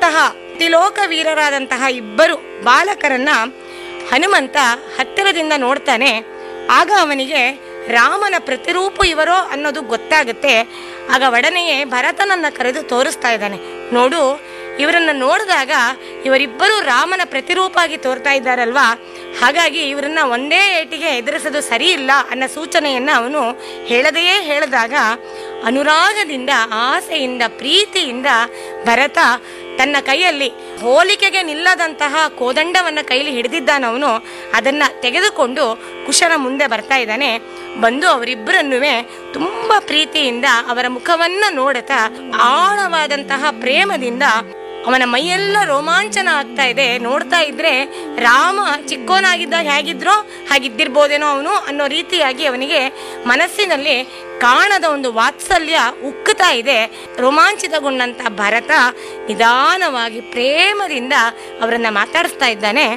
ಅಂತಹ ತಿಲೋಕ ವೀರರಾದಂತಹ ಇಬ್ಬರು ಬಾಲಕರನ್ನ ಹನುಮಂತ ಹತ್ತಿರದಿಂದ ನೋಡ್ತಾನೆ ಆಗ ಅವನಿಗೆ ರಾಮನ ಪ್ರತಿರೂಪ ಇವರೋ ಅನ್ನೋದು ಗೊತ್ತಾಗುತ್ತೆ ಆಗ ಒಡನೆಯೇ ಭರತನನ್ನ ಕರೆದು ತೋರಿಸ್ತಾ ಇದ್ದಾನೆ ನೋಡು ಇವರನ್ನ ನೋಡಿದಾಗ ಇವರಿಬ್ಬರು ರಾಮನ ಪ್ರತಿರೂಪ ಆಗಿ ತೋರ್ತಾ ಇದ್ದಾರಲ್ವಾ ಹಾಗಾಗಿ ಇವರನ್ನ ಒಂದೇ ಏಟಿಗೆ ಎದುರಿಸೋದು ಸರಿ ಇಲ್ಲ ಅನ್ನೋ ಸೂಚನೆಯನ್ನ ಅವನು ಹೇಳದೆಯೇ ಹೇಳಿದಾಗ ಅನುರಾಗದಿಂದ ಆಸೆಯಿಂದ ಪ್ರೀತಿಯಿಂದ ಭರತ ತನ್ನ ಕೈಯಲ್ಲಿ ಹೋಲಿಕೆಗೆ ನಿಲ್ಲದಂತಹ ಕೋದಂಡವನ್ನ ಕೈಲಿ ಹಿಡಿದಿದ್ದಾನವನು ಅದನ್ನ ತೆಗೆದುಕೊಂಡು ಕುಶನ ಮುಂದೆ ಬರ್ತಾ ಇದ್ದಾನೆ ಬಂದು ಅವರಿಬ್ಬರನ್ನೂ ತುಂಬಾ ಪ್ರೀತಿಯಿಂದ ಅವರ ಮುಖವನ್ನ ನೋಡುತ್ತಾ ಆಳವಾದಂತಹ ಪ್ರೇಮದಿಂದ ಅವನ ಮೈಯೆಲ್ಲ ರೋಮಾಂಚನ ಆಗ್ತಾ ಇದೆ ನೋಡ್ತಾ ಇದ್ರೆ ರಾಮ ಚಿಕ್ಕೋನಾಗಿದ್ದಾಗ ಹೇಗಿದ್ರೋ ಹಾಗಿದ್ದಿರ್ಬೋದೇನೋ ಅವನು ಅನ್ನೋ ರೀತಿಯಾಗಿ ಅವನಿಗೆ ಮನಸ್ಸಿನಲ್ಲಿ ಕಾಣದ ಒಂದು ವಾತ್ಸಲ್ಯ ಉಕ್ಕುತ್ತಾ ಇದೆ ರೋಮಾಂಚಿತಗೊಂಡಂತ ಭರತ ನಿಧಾನವಾಗಿ ಪ್ರೇಮದಿಂದ ಅವರನ್ನ ಮಾತಾಡಿಸ್ತಾ ಇದ್ದಾನೆ